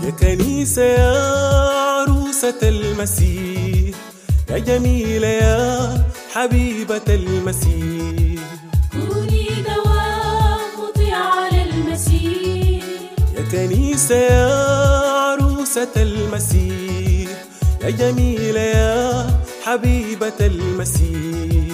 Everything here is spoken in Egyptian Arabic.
يا كنيسة يا عروسة المسيح يا جميلة يا حبيبة المسيح كوني دوام مطيعة للمسيح يا كنيسة يا عروسة المسيح يا جميلة يا حبيبة المسيح